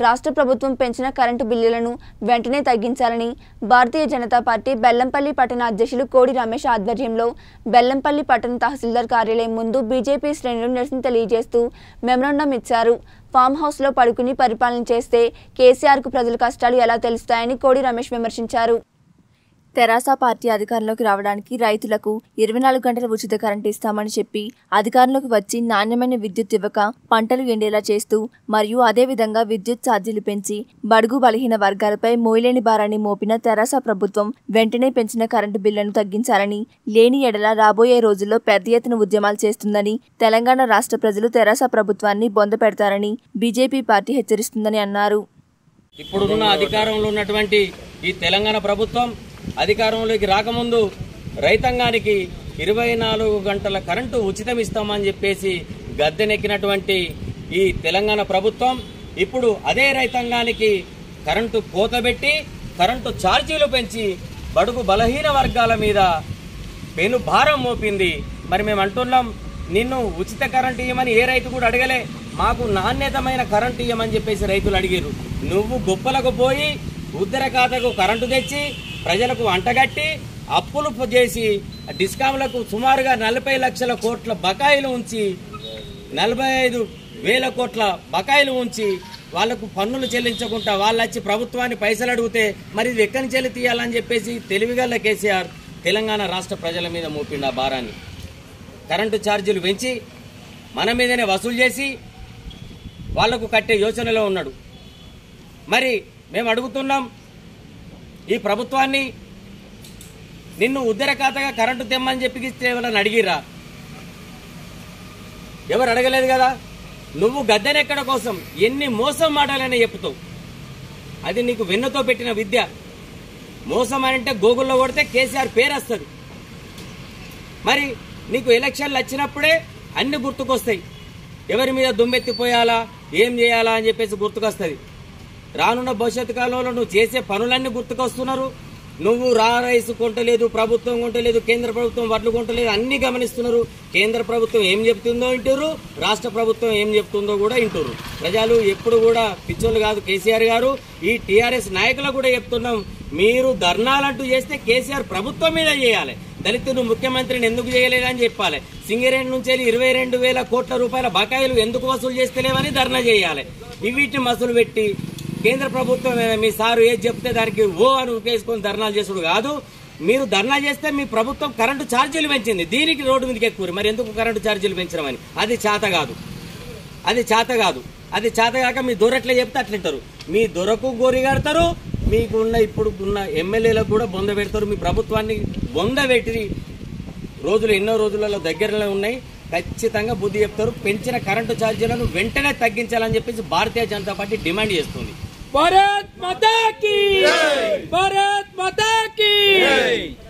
రాష్ట్ర ప్రభుత్వం పెంచిన కరెంటు బిల్లులను వెంటనే తగ్గించాలని భారతీయ జనతా పార్టీ బెల్లంపల్లి పట్టణ అధ్యక్షులు కోడి రమేష్ ఆధ్వర్యంలో బెల్లంపల్లి పట్టణ తహసీల్దార్ కార్యాలయం ముందు బీజేపీ శ్రేణులు నిరసన తెలియజేస్తూ మెమరాండం ఇచ్చారు ఫామ్ హౌస్లో పడుకుని పరిపాలన చేస్తే కేసీఆర్కు ప్రజల కష్టాలు ఎలా తెలుస్తాయని కోడి రమేష్ విమర్శించారు తెరాస పార్టీ అధికారంలోకి రావడానికి రైతులకు ఇరవై నాలుగు గంటల ఉచిత కరెంట్ ఇస్తామని చెప్పి అధికారంలోకి వచ్చి నాణ్యమైన విద్యుత్ ఇవ్వక పంటలు ఎండేలా చేస్తూ మరియు అదేవిధంగా విద్యుత్ ఛార్జీలు పెంచి బడుగు బలహీన వర్గాలపై మోయలేని భారాన్ని మోపిన తెరాస ప్రభుత్వం వెంటనే పెంచిన కరెంటు బిల్లును తగ్గించాలని లేని ఎడల రాబోయే రోజుల్లో పెద్ద ఎత్తున ఉద్యమాలు చేస్తుందని తెలంగాణ రాష్ట్ర ప్రజలు తెరాస ప్రభుత్వాన్ని బొందపెడతారని బీజేపీ పార్టీ హెచ్చరిస్తుందని అన్నారు ఇప్పుడున్న అధికారంలో ఉన్నటువంటి ఈ తెలంగాణ ప్రభుత్వం అధికారంలోకి రాకముందు రైతాంగానికి ఇరవై నాలుగు గంటల కరెంటు ఉచితం ఇస్తామని చెప్పేసి గద్దెనెక్కినటువంటి ఈ తెలంగాణ ప్రభుత్వం ఇప్పుడు అదే రైతాంగానికి కరెంటు కోతబెట్టి కరెంటు ఛార్జీలు పెంచి బడుగు బలహీన వర్గాల మీద పెను భారం మోపింది మరి మేము అంటున్నాం నిన్ను ఉచిత కరెంట్ ఇవ్వమని ఏ రైతు కూడా అడగలే మాకు నాణ్యతమైన కరెంట్ ఇవ్వమని చెప్పేసి రైతులు అడిగారు నువ్వు గొప్పలకు పోయి ఉద్దర ఖాతాకు కరెంటు తెచ్చి ప్రజలకు అంటగట్టి అప్పులు చేసి డిస్కాంలకు సుమారుగా నలభై లక్షల కోట్ల బకాయిలు ఉంచి నలభై ఐదు వేల కోట్ల బకాయిలు ఉంచి వాళ్లకు పన్నులు చెల్లించకుండా వాళ్ళు వచ్చి ప్రభుత్వాన్ని పైసలు అడిగితే మరి ఇది ఎక్కడి నుంచి వెళ్ళి తీయాలని చెప్పేసి తెలివిగల కేసీఆర్ తెలంగాణ రాష్ట్ర ప్రజల మీద మోపిండు ఆ భారాన్ని కరెంటు ఛార్జీలు పెంచి మన మీదనే వసూలు చేసి వాళ్లకు కట్టే యోచనలో ఉన్నాడు మరి మేము అడుగుతున్నాం ఈ ప్రభుత్వాన్ని నిన్ను ఉద్దర ఖాతాగా కరెంటు తెమ్మని చెప్పి ఎవరైనా అడిగిరా ఎవరు అడగలేదు కదా నువ్వు గద్దెనెక్కడ కోసం ఎన్ని మోసం మాటలనే చెప్తావు అది నీకు వెన్నుతో పెట్టిన విద్య మోసం అని అంటే గూగుల్లో కొడితే కేసీఆర్ పేరు వస్తుంది మరి నీకు ఎలక్షన్లు వచ్చినప్పుడే అన్ని గుర్తుకొస్తాయి ఎవరి మీద దుమ్మెత్తిపోయాలా ఏం చేయాలా అని చెప్పేసి గుర్తుకొస్తుంది రానున్న భవిష్యత్తు కాలంలో నువ్వు చేసే పనులన్నీ గుర్తుకొస్తున్నారు నువ్వు రా రైస్ కొంటలేదు ప్రభుత్వం కొంటలేదు కేంద్ర ప్రభుత్వం వడ్లు కొంటలేదు అన్ని గమనిస్తున్నారు కేంద్ర ప్రభుత్వం ఏం చెప్తుందో వింటారు రాష్ట్ర ప్రభుత్వం ఏం చెప్తుందో కూడా వింటారు ప్రజలు ఎప్పుడు కూడా పిచ్చోళ్ళు కాదు కేసీఆర్ గారు ఈ టీఆర్ఎస్ నాయకులకు కూడా చెప్తున్నాం మీరు ధర్నాలంటూ చేస్తే కేసీఆర్ ప్రభుత్వం మీద చేయాలి దళితులు ముఖ్యమంత్రిని ఎందుకు చేయలేదని చెప్పాలి సింగరేణి నుంచి వెళ్ళి ఇరవై రెండు వేల కోట్ల రూపాయల బకాయిలు ఎందుకు వసూలు చేస్తలేవని ధర్నా చేయాలి వీటిని మసలు పెట్టి కేంద్ర ప్రభుత్వం మీ సారు ఏది చెప్తే దానికి ఓ అని ఉపయోగించుకొని ధర్నాలు చేసుడు కాదు మీరు ధర్నా చేస్తే మీ ప్రభుత్వం కరెంటు ఛార్జీలు పెంచింది దీనికి రోడ్డు మీదకి ఎక్కువ మరి ఎందుకు కరెంటు ఛార్జీలు పెంచడం అని అది చేత కాదు అది చేత కాదు అది చేత కాక మీ దొరట్లే చెప్తే అట్లింటారు మీ దొరకు గోరిగాడతారు మీకు ఉన్న ఇప్పుడు ఉన్న ఎమ్మెల్యేలకు కూడా బొంద పెడతారు మీ ప్రభుత్వాన్ని బొంద పెట్టి రోజులు ఎన్నో రోజులలో దగ్గరలో ఉన్నాయి ఖచ్చితంగా బుద్ధి చెప్తారు పెంచిన కరెంటు ఛార్జీలను వెంటనే తగ్గించాలని చెప్పేసి భారతీయ జనతా పార్టీ డిమాండ్ చేస్తుంది भारत माता की भारत माता की